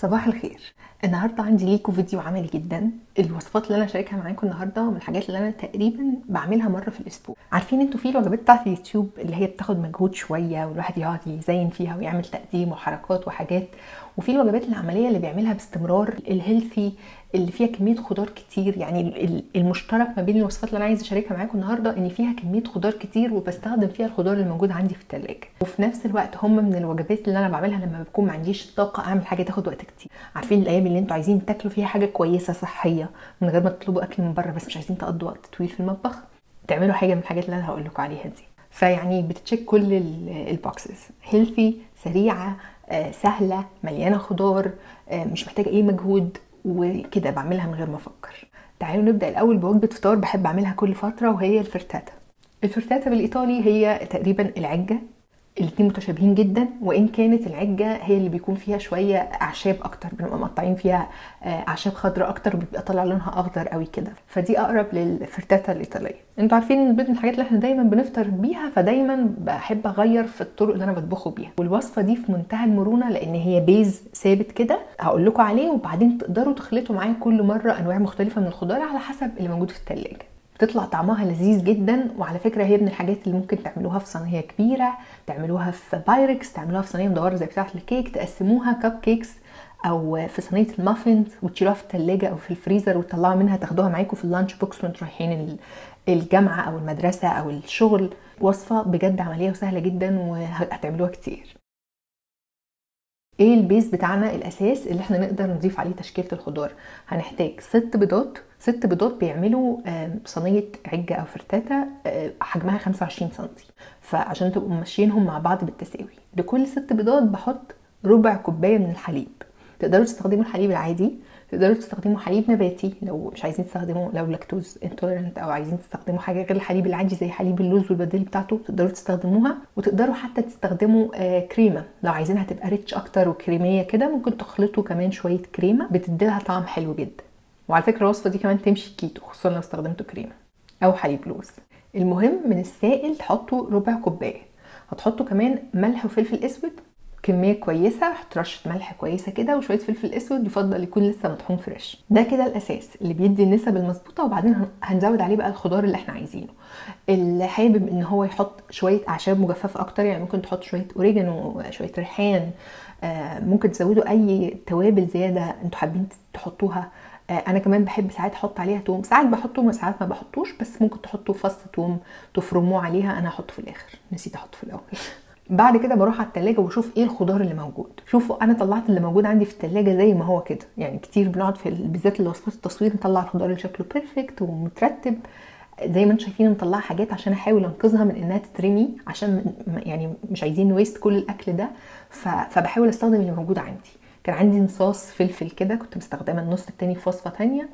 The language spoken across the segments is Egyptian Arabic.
صباح الخير النهارده عندي ليكم فيديو عملي جدا الوصفات اللي انا شاركها معاكم النهارده من الحاجات اللي انا تقريبا بعملها مره في الاسبوع عارفين انتوا في الوجبات بتاعت اليوتيوب اللي هي بتاخد مجهود شويه والواحد يقعد يزين فيها ويعمل تقديم وحركات وحاجات وفي الوجبات العمليه اللي بيعملها باستمرار الهيلثي اللي فيها كميه خضار كتير يعني المشترك ما بين الوصفات اللي انا عايزه اشاركها معاكم النهارده ان فيها كميه خضار كتير وبستخدم فيها الخضار اللي موجود عندي في الثلاجه وفي نفس الوقت هم من الوجبات اللي انا بعملها لما بكون ما عنديش طاقه اعمل حاجه تاخد وقت كتير عارفين الايام اللي انتوا عايزين تاكلوا فيها حاجه كويسه صحيه من غير ما تطلبوا اكل من بره بس مش عايزين تقضوا وقت طويل في المطبخ تعملوا حاجه من الحاجات اللي انا هقول لكم عليها دي فيعني بتتشيك كل البوكسز هيلثي سريعه سهله مليانه خضار مش محتاجه اي مجهود وكده بعملها من غير ما افكر تعالوا نبدا الاول بوجبه فطار بحب اعملها كل فتره وهي الفرتاتا الفرتاتا بالايطالي هي تقريبا العجه الاتنين متشابهين جدا وان كانت العجه هي اللي بيكون فيها شويه اعشاب اكتر بنبقى مقطعين فيها اعشاب خضراء اكتر وبيبقى طالع لونها اخضر قوي كده فدي اقرب للفرتاتا الايطاليه انتوا عارفين البيض من الحاجات اللي احنا دايما بنفطر بيها فدايما بحب اغير في الطرق اللي انا بطبخه بيها والوصفه دي في منتهى المرونه لان هي بيز ثابت كده هقول لكم عليه وبعدين تقدروا تخلطوا معاه كل مره انواع مختلفه من الخضار على حسب اللي موجود في الثلاجه بتطلع طعمها لذيذ جدا وعلى فكره هي من الحاجات اللي ممكن تعملوها في صينيه كبيره تعملوها في بايركس تعملوها في صينيه مدوره زي بتاعه الكيك تقسموها كب كيكس او في صينيه المافنز وتشيلوها في الثلاجه او في الفريزر وتطلعوا منها تاخدوها معاكم في اللانش بوكس وانتوا رايحين الجامعه او المدرسه او الشغل وصفه بجد عمليه وسهله جدا وهتعملوها كتير ايه البيز بتاعنا الاساس اللي احنا نقدر نضيف عليه تشكيله الخضار هنحتاج ست بيضات ست بيضات بيعملوا صينيه عجه او فرتاتا حجمها 25 سم فعشان تبقوا ماشيينهم مع بعض بالتساوي لكل ست بيضات بحط ربع كوبايه من الحليب تقدروا تستخدموا الحليب العادي تقدروا تستخدموا حليب نباتي لو مش عايزين تستخدموا لو لاكتوز انتولرنت او عايزين تستخدموا حاجه غير الحليب العادي زي حليب اللوز والبديل بتاعته تقدروا تستخدموها وتقدروا حتى تستخدموا آه كريمه لو عايزينها تبقى ريتش اكتر وكريميه كده ممكن تخلطوا كمان شويه كريمه بتديلها طعم حلو جدا وعلى فكره الوصفه دي كمان تمشي كيتو خصوصا لو استخدمتوا كريمه او حليب لوز المهم من السائل تحطوا ربع كوبايه هتحطوا كمان ملح وفلفل اسود كميه كويسه حط رشه ملح كويسه كده وشويه فلفل اسود يفضل يكون لسه مطحون فريش ده كده الاساس اللي بيدي النسب المظبوطه وبعدين هنزود عليه بقى الخضار اللي احنا عايزينه اللي حابب ان هو يحط شويه اعشاب مجففه اكتر يعني ممكن تحط شويه اوريجانو شويه ريحان ممكن تزودوا اي توابل زياده انتوا حابين تحطوها انا كمان بحب ساعات احط عليها توم ساعات بحطه وساعات ما بحطوش بس ممكن تحطوا فص توم تفرموه عليها انا هحطه في الاخر نسيت احطه في الاول بعد كده بروح على التلاجة واشوف ايه الخضار اللي موجود شوفوا انا طلعت اللي موجود عندي في التلاجة زي ما هو كده يعني كتير بنقعد في بالذات الوصفات التصوير نطلع الخضار اللي شكله بيرفكت ومترتب زي ما انتم شايفين مطلعه حاجات عشان احاول انقذها من انها تترمي عشان يعني مش عايزين نويست كل الاكل ده فبحاول استخدم اللي موجود عندي كان عندي نصاص فلفل كده كنت مستخدمه النص التاني في وصفه تانية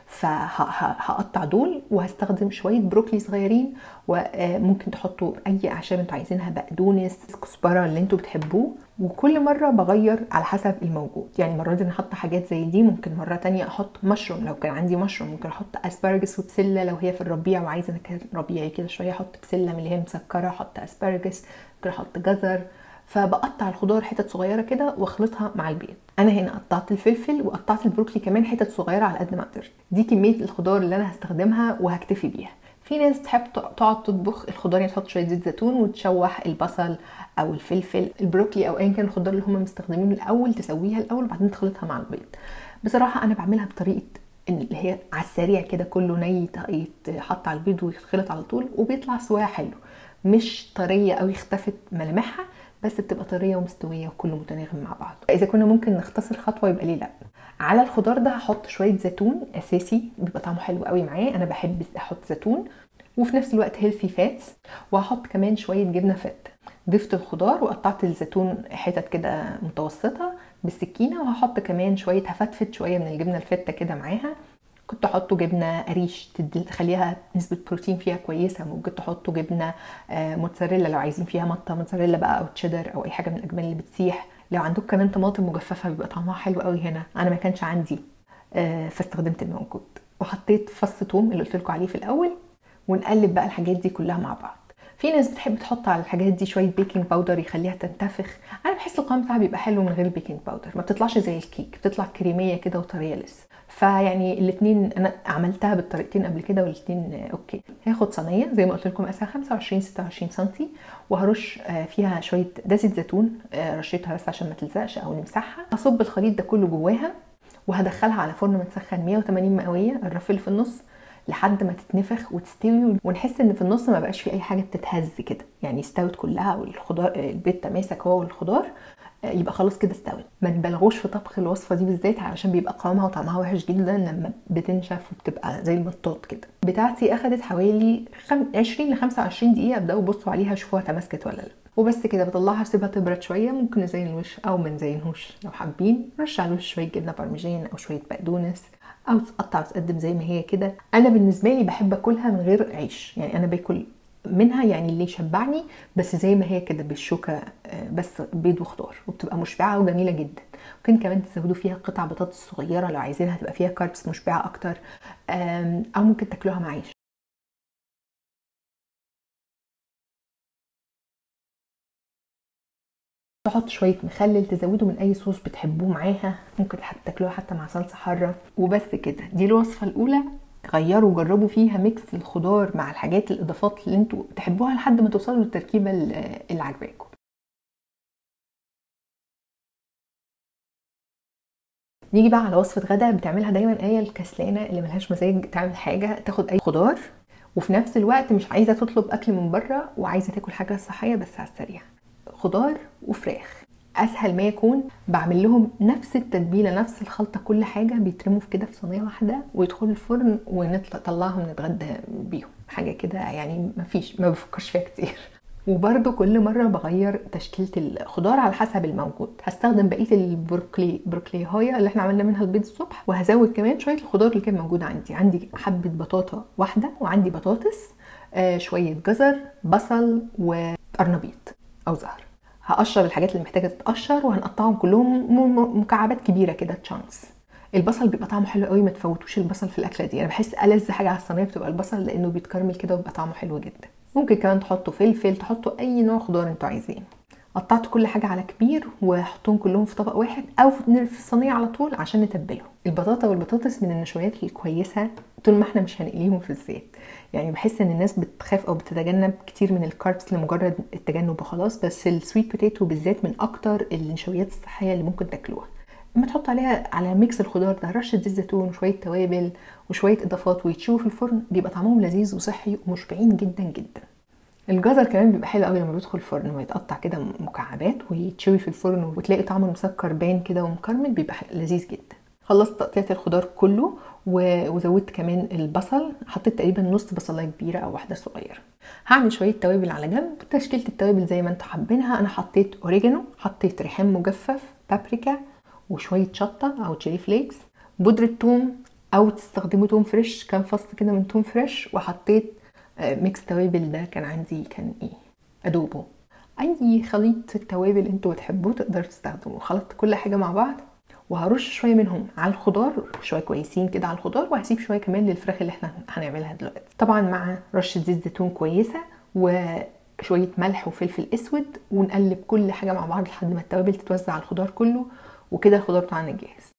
فهقطع دول وهستخدم شويه بروكلي صغيرين وممكن تحطوا اي اعشاب انتوا عايزينها بقدونس كزبره اللي انتوا بتحبوه وكل مره بغير على حسب الموجود يعني المره دي انا حاطه حاجات زي دي ممكن مره تانية احط مشروم لو كان عندي مشروم ممكن احط اسبارجس وبسله لو هي في الربيع وعايزه نكهه ربيعي كده شويه احط بسله من اللي هي مسكره احط اسبارجس ممكن احط جزر فبقطع الخضار حتت صغيره كده واخلطها مع البيض انا هنا قطعت الفلفل وقطعت البروكلي كمان حتت صغيره على قد ما اقدر دي كميه الخضار اللي انا هستخدمها وهكتفي بيها في ناس تحب تقعد تطبخ الخضار يعني تحط شويه زيت زيتون وتشوح البصل او الفلفل البروكلي او ايا كان الخضار اللي هم مستخدمينه الاول تسويها الاول وبعدين تخلطها مع البيض بصراحه انا بعملها بطريقه اللي هي على السريع كده كله ني يتحط على البيض ويتخلط على طول وبيطلع سواها حلو مش طريه قوي اختفت ملامحها بس بتبقى طريه ومستويه وكله متناغم مع بعض اذا كنا ممكن نختصر خطوه يبقى ليه لا على الخضار ده هحط شويه زيتون اساسي بيبقى طعمه حلو قوي معاه انا بحب احط زيتون وفي نفس الوقت هيلثي فاتس وهحط كمان شويه جبنه فت ضفت الخضار وقطعت الزيتون حتت كده متوسطه بالسكينه وهحط كمان شويه هفتفت شويه من الجبنه الفته كده معاها كنت احطوا جبنه قريش تخليها نسبه بروتين فيها كويسه ممكن تحطوا جبنه موتزاريلا لو عايزين فيها مطه موتزاريلا بقى او تشيدر او اي حاجه من الاجبان اللي بتسيح لو عندكم كمان طماطم مجففه بيبقى طعمها حلو قوي هنا انا ما كانش عندي فاستخدمت الموجود وحطيت فص توم اللي قلت لكم عليه في الاول ونقلب بقى الحاجات دي كلها مع بعض في ناس بتحب تحط على الحاجات دي شويه بيكنج باودر يخليها تنتفخ انا بحس القوام بتاعها بيبقى حلو من غير البيكنج باودر ما بتطلعش زي الكيك بتطلع كريميه كده وطريه لسه فيعني الاثنين انا عملتها بالطريقتين قبل كده والاثنين اوكي هاخد صينيه زي ما قلت لكم مقاسها 25 26 سم وهرش فيها شويه ده زيت زيتون رشيتها بس عشان ما تلزقش او نمسحها هصب الخليط ده كله جواها وهدخلها على فرن متسخن 180 مئويه الرف اللي في النص لحد ما تتنفخ وتستوي ونحس ان في النص ما بقاش في اي حاجه بتتهز كده يعني استوت كلها والخضار البيض تماسك هو والخضار يبقى خلاص كده استوت ما تبالغوش في طبخ الوصفه دي بالذات علشان بيبقى قوامها وطعمها وحش جدا لما بتنشف وبتبقى زي المطاط كده بتاعتي اخدت حوالي 20 ل 25 دقيقه ابداوا بصوا عليها شوفوها تماسكت ولا لا وبس كده بطلعها اسيبها تبرد شويه ممكن نزين الوش او ما نزينهوش لو حابين رش على الوش شويه جبنه بارميجان او شويه بقدونس او تقطع وتقدم زي ما هي كده انا بالنسبه لي بحب اكلها من غير عيش يعني انا باكل منها يعني اللي يشبعني بس زي ما هي كده بالشوكه بس بيض وخضار وبتبقى مشبعه وجميله جدا ممكن كمان تزودوا فيها قطع بطاطس صغيره لو عايزينها تبقى فيها كاربس مشبعه اكتر او ممكن تاكلوها مع عيش تحط شويه مخلل تزودوا من اي صوص بتحبوه معاها ممكن حتى تاكلوها حتى مع صلصه حاره وبس كده دي الوصفه الاولى غيروا وجربوا فيها ميكس الخضار مع الحاجات الاضافات اللي انتوا تحبوها لحد ما توصلوا للتركيبه اللي عاجباكم نيجي بقى على وصفه غدا بتعملها دايما ايه الكسلانه اللي ملهاش مزاج تعمل حاجه تاخد اي خضار وفي نفس الوقت مش عايزه تطلب اكل من بره وعايزه تاكل حاجه صحيه بس على السريع خضار وفراخ اسهل ما يكون بعمل لهم نفس التتبيله نفس الخلطه كل حاجه بيترموا في كده في صينيه واحده ويدخلوا الفرن ونطلعهم نتغدى بيهم حاجه كده يعني ما فيش ما بفكرش فيها كتير وبرده كل مرة بغير تشكيلة الخضار على حسب الموجود هستخدم بقية البروكلي بروكلي هايا اللي احنا عملنا منها البيض الصبح وهزود كمان شوية الخضار اللي كان موجود عندي عندي حبة بطاطا واحدة وعندي بطاطس آه شوية جزر بصل وقرنبيط او زهر هقشر الحاجات اللي محتاجه تتقشر وهنقطعهم كلهم مكعبات كبيره كده تشانكس البصل بيبقى طعمه حلو قوي ما تفوتوش البصل في الاكله دي انا بحس ألذ حاجه على الصينيه بتبقى البصل لانه بيتكرمل كده وبيبقى طعمه حلو جدا ممكن كمان تحطوا فلفل تحطوا اي نوع خضار انتوا عايزين قطعت كل حاجه على كبير وحطهم كلهم في طبق واحد او في الصينيه على طول عشان نتبلهم البطاطا والبطاطس من النشويات الكويسه طول ما احنا مش هنقليهم في الزيت يعني بحس ان الناس بتخاف او بتتجنب كتير من الكاربس لمجرد التجنب وخلاص بس السويت بوتيتو بالذات من اكتر النشويات الصحيه اللي ممكن تاكلوها اما تحط عليها على ميكس الخضار ده رشه زيت زيتون وشويه توابل وشويه اضافات ويتشووا في الفرن بيبقى طعمهم لذيذ وصحي ومشبعين جدا جدا الجزر كمان بيبقى حلو قوي لما بيدخل الفرن ويتقطع كده مكعبات ويتشوي في الفرن وتلاقي طعمه مسكر باين كده ومكرمل بيبقى لذيذ جدا خلصت تقطيعة الخضار كله وزودت كمان البصل حطيت تقريبا نص بصلايه كبيره او واحده صغيره هعمل شويه توابل على جنب تشكيله التوابل زي ما انتوا حابينها انا حطيت اوريجانو حطيت ريحان مجفف بابريكا وشويه شطه او تشيلي فليكس بودره ثوم او تستخدموا ثوم فريش كان فص كده من ثوم فريش وحطيت ميكس توابل ده كان عندي كان ايه ادوبو اي خليط التوابل انتوا بتحبوه تقدروا تستخدموه خلطت كل حاجه مع بعض وهرش شويه منهم على الخضار شويه كويسين كده على الخضار وهسيب شويه كمان للفراخ اللي احنا هنعملها دلوقتي طبعا مع رشه زيت زيتون كويسه وشويه ملح وفلفل اسود ونقلب كل حاجه مع بعض لحد ما التوابل تتوزع على الخضار كله وكده الخضار بتاعنا جاهز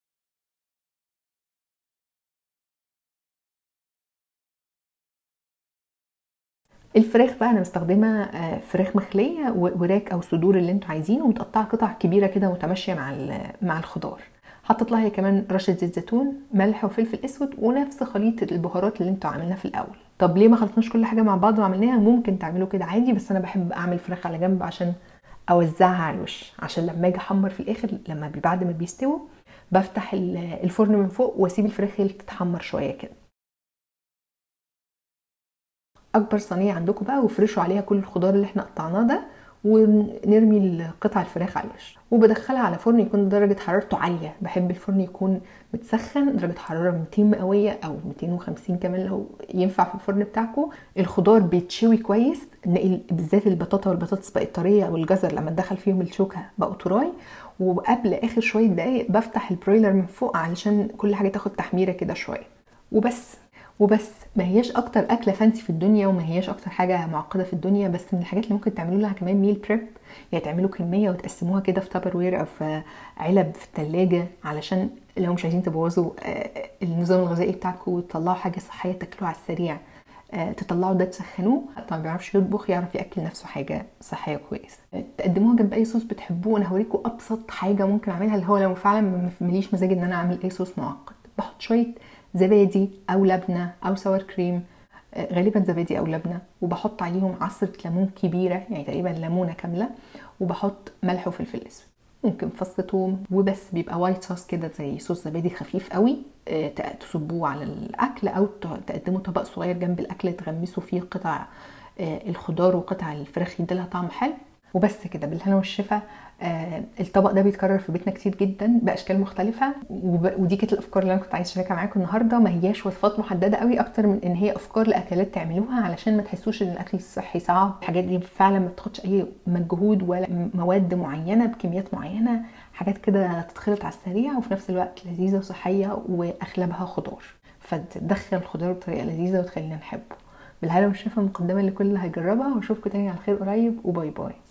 الفراخ بقى انا مستخدمه فراخ مخليه وراك او صدور اللي انتوا عايزينه ومتقطعه قطع كبيره كده متماشيه مع مع الخضار حطيت لها كمان رشه زيت زيتون ملح وفلفل اسود ونفس خليط البهارات اللي انتوا عاملينها في الاول طب ليه ما خلطناش كل حاجه مع بعض وعملناها ممكن تعملوا كده عادي بس انا بحب اعمل فراخ على جنب عشان اوزعها على الوش عشان لما اجي احمر في الاخر لما بعد ما بيستووا بفتح الفرن من فوق واسيب الفراخ هي اللي تتحمر شويه كده اكبر صينيه عندكم بقى وافرشوا عليها كل الخضار اللي احنا قطعناه ده ونرمي قطع الفراخ على الوش وبدخلها على فرن يكون درجه حرارته عاليه بحب الفرن يكون متسخن درجه حراره 200 مئويه او 250 كمان لو ينفع في الفرن بتاعكم الخضار بيتشوي كويس بالذات البطاطا والبطاطس بقت طريه والجزر لما تدخل فيهم الشوكه بقوا طراي وقبل اخر شويه دقايق بفتح البرويلر من فوق علشان كل حاجه تاخد تحميره كده شويه وبس وبس ما هياش اكتر اكله فانسي في الدنيا وما هياش اكتر حاجه معقده في الدنيا بس من الحاجات اللي ممكن تعملوا لها كمان ميل بريب يعني تعملوا كميه وتقسموها كده في تابر وير او في علب في الثلاجه علشان لو مش عايزين تبوظوا آه، النظام الغذائي بتاعكم وتطلعوا حاجه صحيه تاكلوها على السريع آه، تطلعوا ده تسخنوه طبعا ما بيعرفش يطبخ يعرف ياكل نفسه حاجه صحيه كويسه آه، تقدموها جنب اي صوص بتحبوه انا هوريكم ابسط حاجه ممكن اعملها اللي هو لو فعلا ماليش مزاج ان انا اعمل اي صوص معقد بحط شويه زبادي او لبنه او سوار كريم آه، غالبا زبادي او لبنه وبحط عليهم عصره ليمون كبيره يعني تقريبا ليمونه كامله وبحط ملح وفلفل اسود ممكن فص ثوم وبس بيبقى وايت صوص كده زي صوص زبادي خفيف قوي آه، ت- تصبوه على الاكل او ت- تقدموا طبق صغير جنب الاكل تغمسوا فيه قطع آه، الخضار وقطع الفراخ يديلها طعم حلو وبس كده بالهنا والشفا آه الطبق ده بيتكرر في بيتنا كتير جدا باشكال مختلفه وب... ودي كانت الافكار اللي انا كنت عايزه اشاركها معاكم النهارده ما هياش وصفات محدده قوي اكتر من ان هي افكار لاكلات تعملوها علشان ما تحسوش ان الاكل الصحي صعب الحاجات دي فعلا ما بتاخدش اي مجهود ولا مواد معينه بكميات معينه حاجات كده تتخلط على السريع وفي نفس الوقت لذيذه وصحيه واغلبها خضار فتدخل الخضار بطريقه لذيذه وتخلينا نحبه بالهلا والشفا مقدما لكل اللي هيجربها واشوفكم تاني على خير قريب وباي باي